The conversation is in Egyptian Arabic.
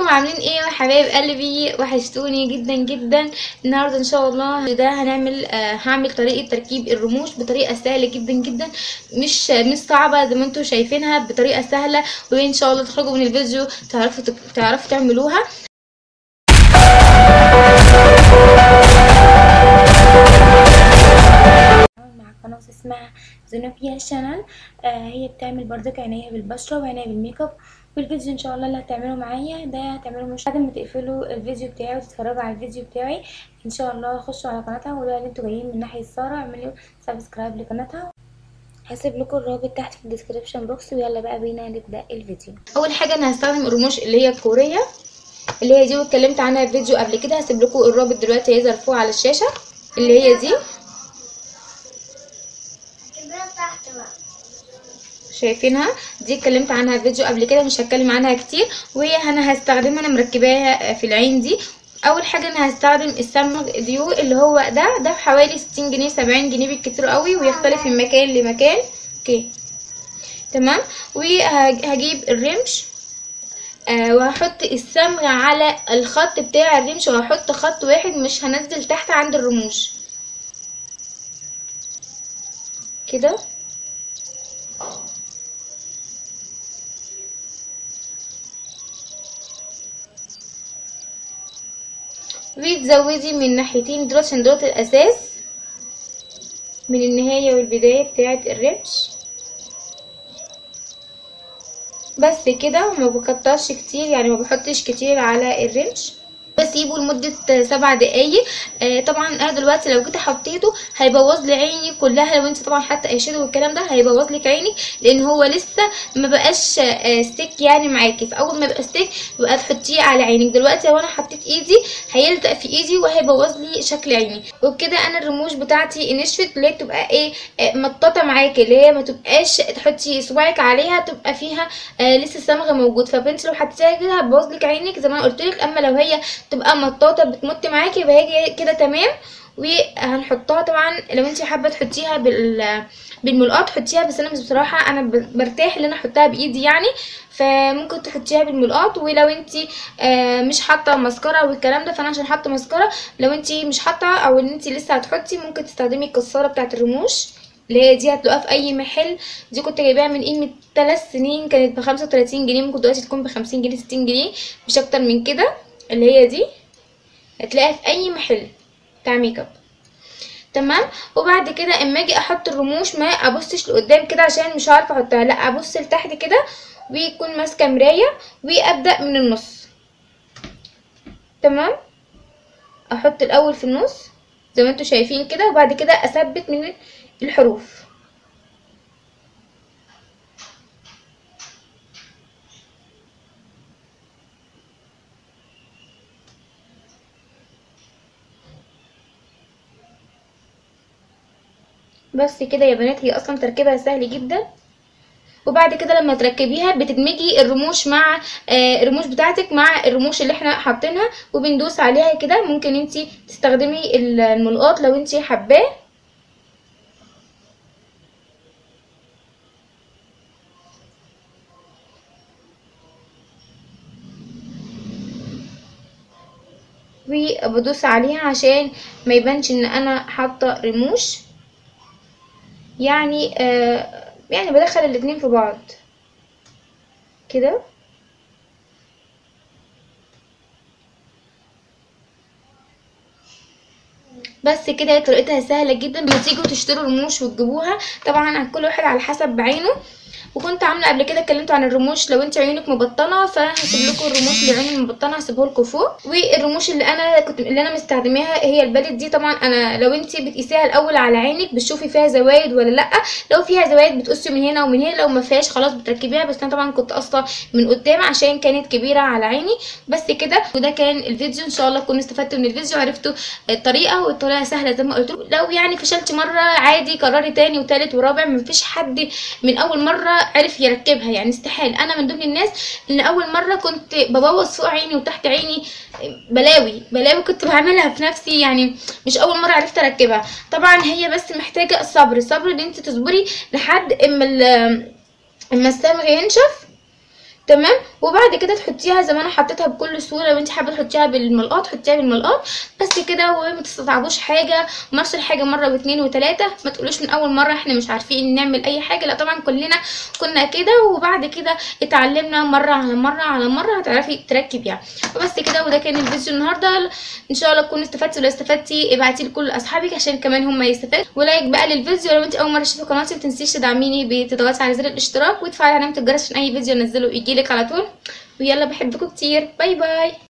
ازيكم عاملين ايه يا حبايب قلبي وحشتوني جدا جدا النهارده ان شاء الله ده هنعمل آه هعمل طريقه تركيب الرموش بطريقه سهله جدا جدا مش مش صعبه زي ما انتم شايفينها بطريقه سهله وان شاء الله تخرجوا من الفيديو تعرفوا تعرفوا تعملوها مع قناة اسمها زينوبيا شانل آه هي بتعمل بردك عناية بالبشرة وعناية بالميك اب والفيديو ان شاء الله اللي هتعملوا معايا ده هتعملوا مش بعد ما تقفلوا الفيديو بتاعي وتتفرجوا على الفيديو بتاعي ان شاء الله خشوا على قناتها وقولوا ان انتوا جايين من ناحية سارة اعملوا سبسكرايب لقناتها هسيب لكم الرابط تحت في الديسكريبشن بوكس ويلا بقى بينا نبدا الفيديو اول حاجه انا هستخدم الرموش اللي هي الكوريه اللي هي دي واتكلمت عنها في فيديو قبل كده هسيب لكم الرابط دلوقتي هيظهر فوق على الشاشه اللي هي دي شايفينها دي اتكلمت عنها في فيديو قبل كده مش هتكلم عنها كتير وهي انا هستخدمها انا مركباها في العين دي اول حاجه انا هستخدم الصمغ ديو اللي هو ده ده بحوالي 60 جنيه 70 جنيه بالكتير قوي ويختلف من مكان لمكان اوكي تمام وهجيب الرمش آه وهحط الصمغ على الخط بتاع الرمش وهحط خط واحد مش هنزل تحت عند الرموش كده وتزودي من ناحيتين دول عشان دول الاساس من النهايه والبدايه بتاعه الرمش بس كده وما بكترش كتير يعني ما بحطش كتير على الرمش بسيبه لمدة سبع دقايق آه طبعا انا دلوقتي لو جيت حطيته هيبوظ لي عيني كلها لو انت طبعا حاطه اي شادو والكلام ده هيبوظ لك عينك لان هو لسه ما بقاش آه ستيك يعني معاكي فاول ما يبقى ستيك يبقى تحطيه على عينك دلوقتي لو انا حطيت ايدي هيلزق في ايدي وهيبوظ لي شكل عيني وبكده انا الرموش بتاعتي نشفت اللي هي تبقى ايه آه مطاطه معاكي اللي هي ما تبقاش تحطي صباعك عليها تبقى فيها آه لسه الصمغ موجود فبنت لو حطيتيها كده هتبوظ لك عينك زي ما انا قلت لك اما لو هي تبقى مطاطه بتمط معاكي يبقى هي كده تمام وهنحطها طبعا لو انت حابه تحطيها بال بالملقاط حطيها بس انا مش بصراحه انا برتاح ان انا احطها بايدي يعني فممكن تحطيها بالملقاط ولو انت آه مش حاطه ماسكارا والكلام ده فانا عشان حاطه ماسكارا لو انت مش حاطه او ان انت لسه هتحطي ممكن تستخدمي الكساره بتاعه الرموش اللي هي دي هتلاقوها في اي محل دي كنت جايباها من قيمه 3 سنين كانت ب 35 جنيه ممكن دلوقتي تكون ب 50 جنيه 60 جنيه مش اكتر من كده اللي هي دي هتلاقيها في اي محل بتاع ميك اب تمام وبعد كده اما اجي احط الرموش ما ابصش لقدام كده عشان مش عارفه احطها لا ابص لتحت كده ويكون ماسكه مرايه وابدا من النص تمام احط الاول في النص زي ما انتم شايفين كده وبعد كده اثبت من الحروف بس كده يا بنات هي اصلا تركيبها سهل جدا وبعد كده لما تركبيها بتدمجي الرموش مع آه الرموش بتاعتك مع الرموش اللي احنا حاطينها وبندوس عليها كده ممكن انتي تستخدمي الملقاط لو انتي حباه وبدوس عليها عشان ما يبانش ان انا حاطه رموش يعني آه يعني بدخل الاتنين في بعض كده بس كده طريقتها سهله جدا بتيجوا تشتروا رموش وتجيبوها طبعا كل واحد على حسب بعينه وكنت عامله قبل كده اتكلمت عن الرموش لو انت عيونك مبطنه فهسيب لكم الرموش اللي عيوني مبطنه هسيبه لكم فوق والرموش اللي انا كنت اللي انا مستخدماها هي البالت دي طبعا انا لو انت بتقيسيها الاول على عينك بتشوفي فيها زوايد ولا لا لو فيها زوايد بتقصي من هنا ومن هنا لو ما فيهاش خلاص بتركبيها بس انا طبعا كنت قاصه من قدام عشان كانت كبيره على عيني بس كده وده كان الفيديو ان شاء الله تكونوا استفدتوا من الفيديو وعرفتوا الطريقه والطريقه سهله زي ما قلت لو يعني فشلتي مره عادي كرري تاني وتالت ورابع مفيش حد من اول مره عرف يركبها يعني استحال انا من ضمن الناس ان اول مره كنت ببوظ فوق عيني وتحت عيني بلاوي بلاوي كنت بعملها في نفسي يعني مش اول مره عرفت اركبها طبعا هي بس محتاجه الصبر الصبر ان انت تصبري لحد اما اما الصمغ ينشف تمام وبعد كده تحطيها زي ما انا حطيتها بكل سهوله لو انت حابه تحطيها بالملقاط حطيها بالملقاط بس كده وما تستصعبوش حاجه مارسوا الحاجه مره واثنين وثلاثه ما تقولوش من اول مره احنا مش عارفين نعمل اي حاجه لا طبعا كلنا كنا كده وبعد كده اتعلمنا مره على مره على مره هتعرفي تركبي يعني وبس كده وده كان الفيديو النهارده ان شاء الله تكونوا استفدتوا لو استفدتي ابعتي لكل اصحابك عشان كمان هم يستفادوا ولايك بقى للفيديو لو انت اول مره تشوفي قناتي ما تنسيش تدعميني بتضغطي على زر الاشتراك وتفعلي علامه الجرس عشان اي فيديو انزله يجيلك على طول ويلا بحبكم كتير باي باي